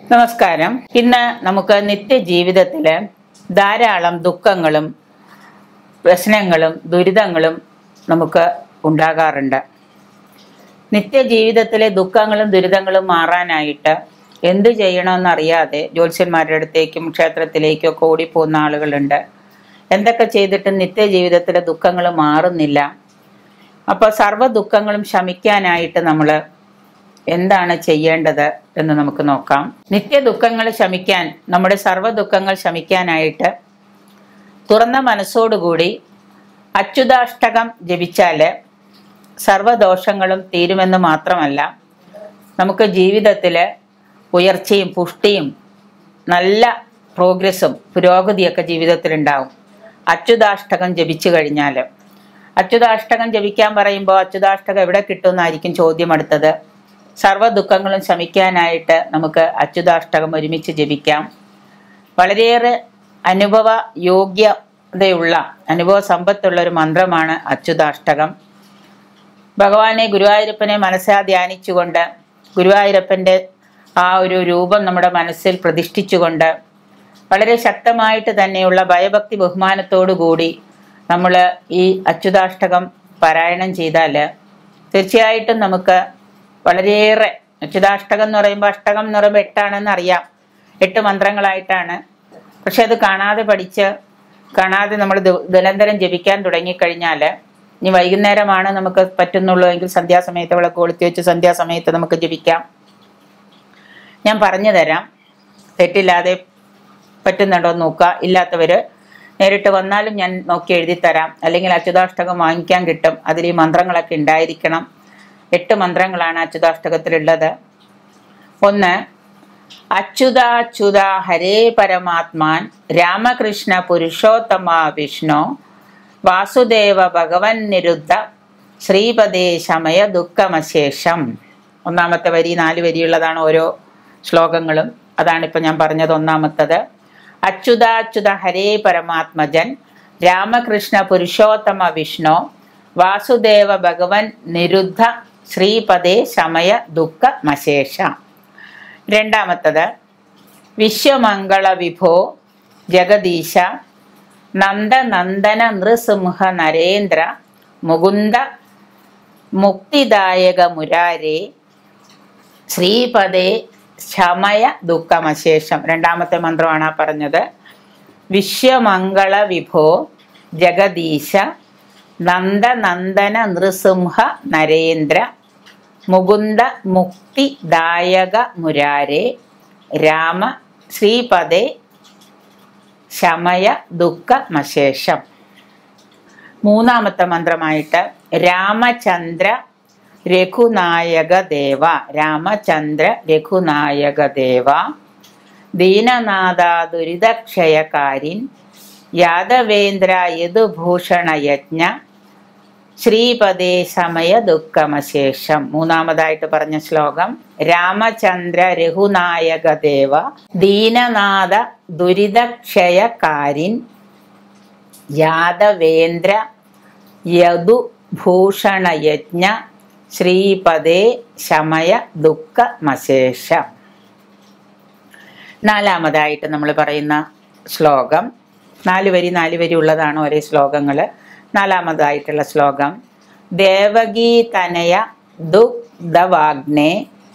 നമസ്കാരം ഇന്ന് നമുക്ക് നിത്യജീവിതത്തിൽ ധാരാളം ദുഃഖങ്ങളും പ്രശ്നങ്ങളും ദുരിതങ്ങളും നമുക്ക് ഉണ്ടാകാറുണ്ട് നിത്യജീവിതത്തിലെ ദുഃഖങ്ങളും ദുരിതങ്ങളും മാറാനായിട്ട് എന്ത് ചെയ്യണമെന്നറിയാതെ ജ്യോത്സ്യന്മാരുടെ അടുത്തേക്കും ക്ഷേത്രത്തിലേക്കും ഒക്കെ ഓടിപ്പോകുന്ന ആളുകളുണ്ട് എന്തൊക്കെ ചെയ്തിട്ടും നിത്യജീവിതത്തിലെ ദുഃഖങ്ങൾ മാറുന്നില്ല അപ്പോൾ സർവ്വ ദുഃഖങ്ങളും ശമിക്കാനായിട്ട് നമ്മൾ എന്താണ് ചെയ്യേണ്ടത് എന്ന് നമുക്ക് നോക്കാം നിത്യ ദുഃഖങ്ങൾ ശമിക്കാൻ നമ്മുടെ സർവ്വ ദുഃഖങ്ങൾ ശമിക്കാനായിട്ട് തുറന്ന മനസ്സോടുകൂടി അച്യുതാഷ്ടകം ജപിച്ചാൽ സർവ്വദോഷങ്ങളും തീരുമെന്ന് മാത്രമല്ല നമുക്ക് ജീവിതത്തിൽ ഉയർച്ചയും പുഷ്ടിയും നല്ല പ്രോഗ്രസ്സും പുരോഗതിയൊക്കെ ജീവിതത്തിലുണ്ടാവും അച്യുതാഷ്ടകം ജപിച്ചു കഴിഞ്ഞാൽ അച്യുതാഷ്ടകം ജപിക്കാൻ പറയുമ്പോൾ അച്യുതാഷ്ടകം എവിടെ കിട്ടുമെന്നായിരിക്കും ചോദ്യം അടുത്തത് സർവ്വ ദുഃഖങ്ങളും ശമിക്കാനായിട്ട് നമുക്ക് അച്യുതാഷ്ടകം ഒരുമിച്ച് ജപിക്കാം വളരെയേറെ അനുഭവ യോഗ്യതയുള്ള അനുഭവ സമ്പത്തുള്ള ഒരു മന്ത്രമാണ് അച്യുതാഷ്ടകം ഭഗവാനെ ഗുരുവായൂരപ്പനെ മനസ്സാ ധ്യാനിച്ചുകൊണ്ട് ഗുരുവായൂരപ്പൻ്റെ ആ ഒരു രൂപം നമ്മുടെ മനസ്സിൽ പ്രതിഷ്ഠിച്ചുകൊണ്ട് വളരെ ശക്തമായിട്ട് തന്നെയുള്ള ഭയഭക്തി ബഹുമാനത്തോടു കൂടി നമ്മൾ ഈ അച്യുതാഷ്ടകം പാരായണം ചെയ്താൽ തീർച്ചയായിട്ടും നമുക്ക് വളരെയേറെ അച്യുതാഷ്ടകം എന്ന് പറയുമ്പോൾ അഷ്ടകം എന്ന് പറയുമ്പോൾ എട്ടാണെന്ന് അറിയാം എട്ട് മന്ത്രങ്ങളായിട്ടാണ് പക്ഷെ അത് കാണാതെ പഠിച്ച് കാണാതെ നമ്മൾ നിരന്തരം ജപിക്കാൻ തുടങ്ങിക്കഴിഞ്ഞാൽ ഇനി വൈകുന്നേരമാണ് നമുക്ക് പറ്റുന്നുള്ളൂ എങ്കിൽ സന്ധ്യാസമയത്ത് വിളക്ക് കൊളുത്തി വെച്ച് സന്ധ്യാസമയത്ത് നമുക്ക് ജപിക്കാം ഞാൻ പറഞ്ഞു തരാം തെറ്റില്ലാതെ പറ്റുന്നുണ്ടോ എന്ന് നോക്കുക ഇല്ലാത്തവർ നേരിട്ട് വന്നാലും ഞാൻ നോക്കി എഴുതി തരാം അല്ലെങ്കിൽ അച്യുതാഷ്ടകം വാങ്ങിക്കാൻ കിട്ടും അതിൽ ഈ മന്ത്രങ്ങളൊക്കെ ഉണ്ടായിരിക്കണം എട്ട് മന്ത്രങ്ങളാണ് അച്യുതാഷ്ടകത്തിലുള്ളത് ഒന്ന് അച്യുതാച്യുത ഹരേ പരമാത്മാൻ രാമകൃഷ്ണ പുരുഷോത്തമ വിഷ്ണു വാസുദേവ ഭഗവൻ നിരുദ്ധ ശ്രീപദേ ശമയ ദുഃഖമശേഷം ഒന്നാമത്തെ വരി നാല് വരിയുള്ളതാണ് ഓരോ ശ്ലോകങ്ങളും അതാണ് ഇപ്പം ഞാൻ പറഞ്ഞത് ഒന്നാമത്തത് അച്യുതാച്യുത ഹരേ പരമാത്മജൻ രാമകൃഷ്ണ പുരുഷോത്തമ വിഷ്ണു വാസുദേവ ഭഗവൻ നിരുദ്ധ ശ്രീപദേ ശമയ ദുഃഖമശേഷ രണ്ടാമത്തത് വിശ്വമംഗള വിഭോ ജഗദീശ നന്ദനന്ദന നൃസിംഹ നരേന്ദ്ര മുകുന്ദ മുക്തിദായക മുരാരേ ശ്രീപദേ ശമയ ദുഃഖമശേഷം രണ്ടാമത്തെ മന്ത്രമാണ് ആ പറഞ്ഞത് വിശ്വമംഗള വിഭോ ജഗദീശ നന്ദനന്ദന നൃസിംഹ നരേന്ദ്ര മുകുന്ദ മുക്തിദായക മുരാരേ രാമ ശ്രീപദേ ശമയ ദുഃഖമശേഷം മൂന്നാമത്തെ മന്ത്രമായിട്ട് രാമചന്ദ്ര രഘുനായക ദേവ രാമചന്ദ്ര രഘുനായക ദേവ ദീനനാഥ ദുരിതക്ഷയകാരിൻ യാദവേന്ദ്ര യദുഭൂഷണ യജ്ഞ ശ്രീപദേ സമയ ദുഃഖമശേഷം മൂന്നാമതായിട്ട് പറഞ്ഞ ശ്ലോകം രാമചന്ദ്ര രഘുനായക ദേവ ദീനനാഥ ദുരിതക്ഷയകാരിൻ യാദവേന്ദ്ര യദുഭൂഷണയജ്ഞ ശ്രീപദേ ശമയ ദുഃഖമശേഷം നാലാമതായിട്ട് നമ്മൾ പറയുന്ന ശ്ലോകം നാല് വരി നാല് വരി ഉള്ളതാണ് ഒരേ ശ്ലോകങ്ങൾ നാലാമതായിട്ടുള്ള ശ്ലോകം ദേവകീ തനയ ദുഗ്ധവാഗ്നേ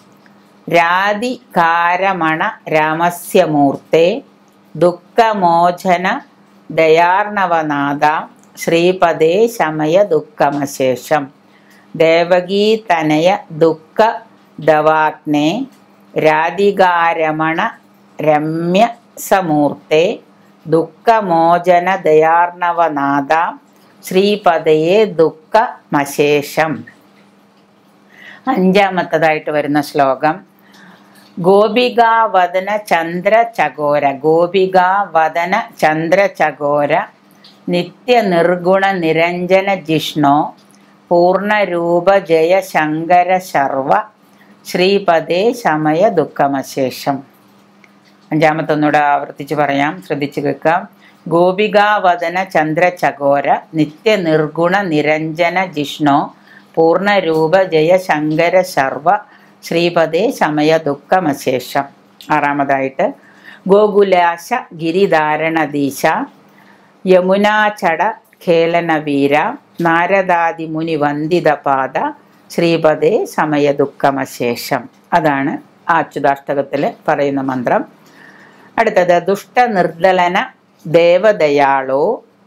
രാധികാരമണ രാമസ്യ മൂർത്തെ ദുഃഖമോചന ദയാർണവനാഥ ശ്രീപദേ ശമയ ദുഃഖമശേഷം ദേവകീ തനയ ദുഃഖ ദവാഗ്നേ രാധികാരമണ രമ്യ സമൂർത്തെ ദുഃഖമോചന ദയാർണവനാഥ ശ്രീപദയെ ദുഃഖമശേഷം അഞ്ചാമത്തതായിട്ട് വരുന്ന ശ്ലോകം ഗോപികാ വദന ചന്ദ്ര ചകോര ഗോപികാ വദന ചന്ദ്ര ചകോര നിത്യ നിർഗുണ നിരഞ്ജന ജിഷ്ണോ പൂർണ്ണരൂപ ജയ ശങ്കര ശർവ ശ്രീപദേ ശമയ ദുഃഖമശേഷം അഞ്ചാമത്തെ ഒന്നുകൂടെ ആവർത്തിച്ച് പറയാം ശ്രദ്ധിച്ചു കേൾക്കാം ഗോപികാവദന ചന്ദ്രചകോര നിത്യ നിർഗുണ നിരഞ്ജന ജിഷ്ണോ പൂർണ്ണരൂപ ജയ ശങ്കര ശർവ ശ്രീപദേ ശമയ ദുഃഖമശേഷം ആറാമതായിട്ട് ഗോകുലാശ ഗിരിധാരണദീശ യമുനാചട ഖേലനവീര നാരദാദി മുനി വന്ദിത പാദ ശ്രീപദേ സമയദുഃഖമശേഷം അതാണ് ആ അച്യുതാഷ്ടകത്തിൽ പറയുന്ന മന്ത്രം അടുത്തത് ദുഷ്ടനിർദ്ദലന ദേവദയാളോ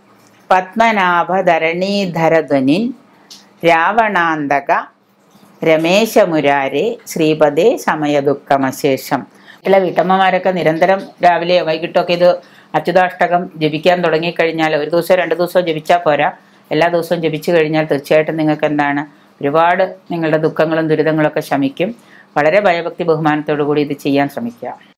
പത്മനാഭധരണീധരധ്വനിൻ രാവണാന്തക രമേശമുരാരെ ശ്രീപദേ സമയദുഃഖമശേഷം ചില വീട്ടമ്മമാരൊക്കെ നിരന്തരം രാവിലെ വൈകിട്ടൊക്കെ ഇത് അച്യുതാഷ്ടകം ജപിക്കാൻ തുടങ്ങിക്കഴിഞ്ഞാൽ ഒരു ദിവസം രണ്ട് ദിവസം ജപിച്ചാൽ പോരാ എല്ലാ ദിവസവും ജപിച്ചു കഴിഞ്ഞാൽ തീർച്ചയായിട്ടും നിങ്ങൾക്ക് എന്താണ് ഒരുപാട് നിങ്ങളുടെ ദുഃഖങ്ങളും ദുരിതങ്ങളൊക്കെ ശമിക്കും വളരെ ഭയഭക്തി ബഹുമാനത്തോടു കൂടി ഇത് ചെയ്യാൻ ശ്രമിക്കുക